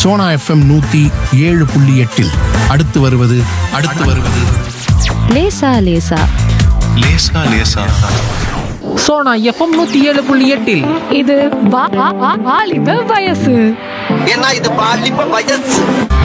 Sona FM நூத்தி ஏழு புள்ளி எட்டில் அடுத்து வருவது அடுத்து வருவது லேசா லேசா லேசா லேசா சோனா எஃப்எம் நூத்தி ஏழு புள்ளி எட்டில் இது வா- வா- வா- வாலிப வயசு ஏன்னா இது பாலிப்ப வயசு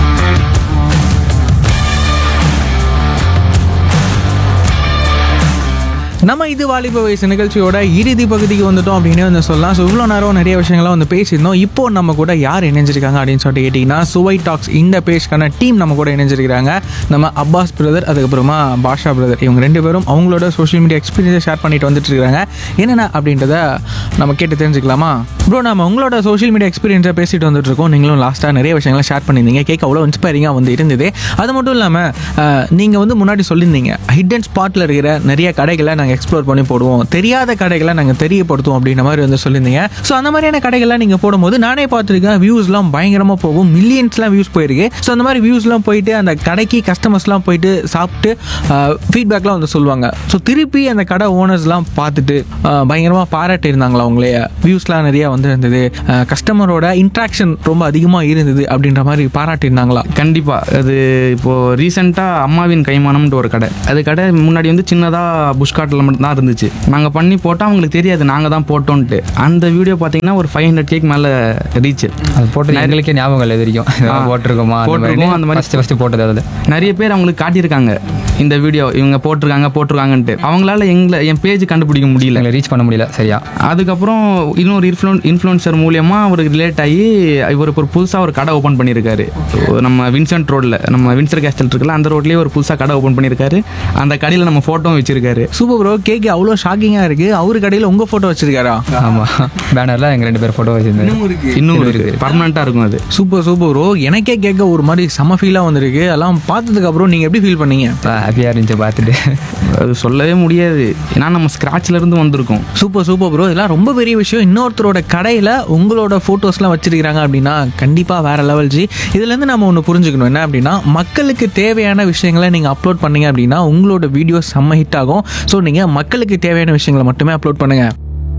நம்ம இது வாலிப வயசு நிகழ்ச்சியோட இறுதி பகுதிக்கு வந்துட்டோம் அப்படின்னு வந்து சொல்லலாம் ஸோ இவ்வளோ நேரம் நிறைய விஷயங்கள்லாம் வந்து பேசியிருந்தோம் இப்போ நம்ம கூட யார் இணைஞ்சிருக்காங்க அப்படின்னு சொல்லிட்டு கேட்டிங்கன்னா சுவை டாக்ஸ் இந்த பேஜ்க்கான டீம் நம்ம கூட இணைஞ்சிருக்கிறாங்க நம்ம அப்பாஸ் பிரதர் அதுக்கப்புறமா பாஷா பிரதர் இவங்க ரெண்டு பேரும் அவங்களோட சோஷியல் மீடியா எக்ஸ்பீரியன்ஸை ஷேர் பண்ணிட்டு வந்துட்டு இருக்காங்க என்னென்ன அப்படின்றத நம்ம கேட்டு தெரிஞ்சுக்கலாமா ப்ரோ நம்ம உங்களோட சோஷியல் மீடியா எக்ஸ்பீரியன்ஸை பேசிட்டு வந்துட்டு இருக்கோம் நீங்களும் லாஸ்ட்டாக நிறைய விஷயங்களை ஷேர் பண்ணியிருந்தீங்க கேட்க அவ்வளோ இன்ஸ்பைரிங்காக வந்து இருந்தது அது மட்டும் இல்லாமல் நீங்கள் வந்து முன்னாடி சொல்லியிருந்தீங்க ஹிடன் ஸ்பாட்டில் இருக்கிற நிறைய கடைகளை நாங்கள் எக்ஸ்ப்ளோர் பண்ணி போடுவோம் தெரியாத கடைகளை நாங்கள் தெரியப்படுத்துவோம் அப்படின்ற மாதிரி வந்து சொல்லியிருந்தீங்க ஸோ அந்த மாதிரியான கடைகள்லாம் நீங்கள் போடும்போது நானே பார்த்துருக்கேன் வியூஸ்லாம் பயங்கரமாக போகும் மில்லியன்ஸ்லாம் வியூஸ் போயிருக்கு ஸோ அந்த மாதிரி வியூஸ்லாம் போயிட்டு அந்த கடைக்கு கஸ்டமர்ஸ்லாம் போயிட்டு சாப்பிட்டு ஃபீட்பேக்லாம் வந்து சொல்லுவாங்க ஸோ திருப்பி அந்த கடை ஓனர்ஸ்லாம் பார்த்துட்டு பயங்கரமாக பாராட்டி இருந்தாங்களா அவங்களே வியூஸ்லாம் நிறைய வந்து இருந்தது கஸ்டமரோட இன்ட்ராக்ஷன் ரொம்ப அதிகமாக இருந்தது அப்படின்ற மாதிரி பாராட்டியிருந்தாங்களா கண்டிப்பா அது இப்போ ரீசெண்டா அம்மாவின் கைமானம்ன்ற ஒரு கடை அது கடை முன்னாடி வந்து சின்னதா புஷ்காட்டில் மட்டும் தான் இருந்துச்சு நாங்க பண்ணி போட்டா அவங்களுக்கு தெரியாது நாங்க தான் போட்டோன்ட்டு அந்த வீடியோ பாத்தீங்கன்னா ஒரு ஃபைவ் ஹண்ட்ரட் கேக் மேல ரீச் அது போட்டது எங்களுக்கே ஞாபகம் இல்லை இது வரைக்கும் இதெல்லாம் போட்டிருக்கோமா போட்டிருக்கோம் அந்த மாதிரி ஃபஸ்ட்டு ஃபஸ்ட்டு போட்டது அதில் நிறைய பேர் அவங்களுக்கு காட்டியிருக்காங்க இந்த வீடியோ இவங்க போட்டிருக்காங்க போட்டிருக்காங்கன்ட்டு அவங்களால எங்களை என் பேஜ் கண்டுபிடிக்க முடியல எங்களை ரீச் பண்ண முடியல சரியா அதுக்கப்புறம் இன்னொரு இன்ஃப்ளூன் இன்ஃப்ளூன்சர் மூலியமா அவருக்கு ரிலேட் ஆகி இவர் ஒரு புதுசாக ஒரு கடை ஓப்பன் பண்ணியிருக்காரு நம்ம வின்சென்ட் ரோட்ல நம்ம வின்சர் கேஸ்டல் இருக்குல்ல அந்த ரோட்லயே ஒரு புதுசாக கடை ஓப்பன் பண்ணியிருக்காரு அந்த கடையில் நம்ம ஃபோட்டோவும் வச்சிருக்காரு சூப்பர் ப்ரோ கேக் அவ்வளோ ஷாக்கிங்காக இருக்குது அவரு கடையில் உங்கள் ஃபோட்டோ வச்சிருக்காரா ஆமாம் பேனரில் எங்கள் ரெண்டு பேர் ஃபோட்டோ வச்சுருந்தேன் இன்னும் இருக்குது பர்மனெண்ட்டாக இருக்கும் அது சூப்பர் சூப்பர் ப்ரோ எனக்கே கேட்க ஒரு மாதிரி செம ஃபீலாக வந்திருக்கு அதெல்லாம் பார்த்ததுக்கு அப்புறம் நீங்கள் எப்படி ஃபீல் பண்ணீங்க ஹாப்பியாக இருந்துச்சு பார்த்துட்டு அது சொல்லவே முடியாது ஏன்னா நம்ம ஸ்க்ராட்ச்ல இருந்து வந்திருக்கோம் சூப்பர் சூப்பர் ப்ரோ இதெல்லாம் ரொம்ப பெரிய விஷயம் இன்னொருத்தரோட கடையில் உங்களோட ஃபோட்டோஸ்லாம் வச்சிருக்கிறாங்க அப்படின்னா கண்டிப்பாக வேற லெவல் ஜி இதுலேருந்து நம்ம ஒன்று புரிஞ்சுக்கணும் என்ன அப்படின்னா மக்களுக்கு தேவையான விஷயங்களை நீங்கள் அப்லோட் பண்ணீங்க அப்படின்னா உங்களோட வீடியோ செம்ம ஹிட் ஆகும் ஸோ நீங்கள் மக்களுக்கு தேவையான விஷயங்களை மட்டுமே அப்லோட் பண்ணுங்கள்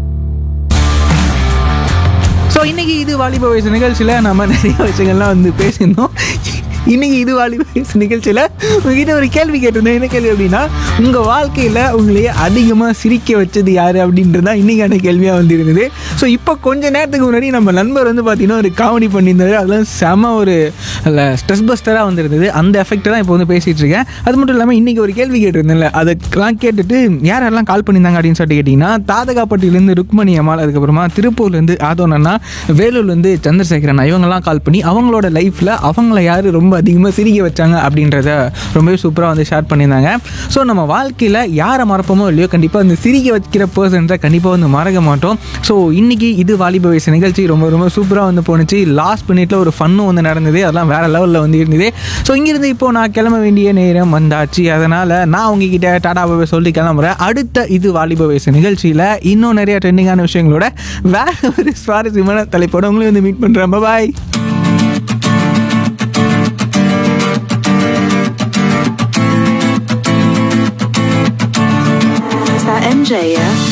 ஸோ இன்னைக்கு இது வாலிப வயசு நிகழ்ச்சியில் நம்ம நிறைய விஷயங்கள்லாம் வந்து பேசியிருந்தோம் இன்னைக்கு இது வாலிப வயசு நிகழ்ச்சியில் உங்ககிட்ட ஒரு கேள்வி கேட்டிருந்தேன் என்ன கேள்வி அப்படின்னா உங்கள் வாழ்க்கையில் உங்களையே அதிகமாக சிரிக்க வச்சது யார் அப்படின்றது தான் இன்றைக்கான கேள்வியாக வந்து இருந்தது ஸோ இப்போ கொஞ்ச நேரத்துக்கு முன்னாடி நம்ம நண்பர் வந்து பார்த்தீங்கன்னா ஒரு காமெடி பண்ணியிருந்தாரு அதெல்லாம் செம ஒரு ஸ்ட்ரெஸ் பஸ்டராக வந்திருந்தது அந்த எஃபெக்ட் தான் இப்போ வந்து பேசிகிட்டு இருக்கேன் அது மட்டும் இல்லாமல் இன்றைக்கி ஒரு கேள்வி கேட்டிருந்தேன்ல அதெல்லாம் கேட்டுட்டு யார் யாரெல்லாம் கால் பண்ணியிருந்தாங்க அப்படின்னு சொல்லிட்டு கேட்டிங்கன்னா தாதகாப்பட்டியிலேருந்து ருக்மணி அம்மாள் அதுக்கப்புறமா திருப்பூர்லேருந்து ஆதோனண்ணா வேலூர்லேருந்து சந்திரசேகர் அண்ணா இவங்கெல்லாம் கால் பண்ணி அவங்களோட லைஃப்பில் அவங்கள யார் ரொம்ப அதிகமாக சிரிக்க வச்சாங்க அப்படின்றத ரொம்பவே சூப்பராக வந்து ஷேர் பண்ணியிருந்தாங்க ஸோ நம்ம வாழ்க்கையில் யாரை மறப்போமோ இல்லையோ கண்டிப்பாக அந்த சிரிக்க வைக்கிற பர்சன்ஸை கண்டிப்பாக வந்து மறக்க மாட்டோம் ஸோ இன்னைக்கு இது வாலிப வயசு நிகழ்ச்சி ரொம்ப ரொம்ப சூப்பராக வந்து போணுச்சு லாஸ்ட் மினிட்ல ஒரு ஃபன்னும் வந்து நடந்தது அதெல்லாம் வேற லெவலில் வந்து இருந்தது ஸோ இங்கிருந்து இப்போ நான் கிளம்ப வேண்டிய நேரம் வந்தாச்சு அதனால் நான் உங்ககிட்ட டாடா பாபா சொல்லி கிளம்புறேன் அடுத்த இது வாலிப வயசு நிகழ்ச்சியில் இன்னும் நிறைய ட்ரெண்டிங்கான விஷயங்களோட வேற ஒரு சுவாரஸ்யமான தலைப்போட உங்களையும் வந்து மீட் பண்ணுறேன் பாய் Is that MJ, yeah?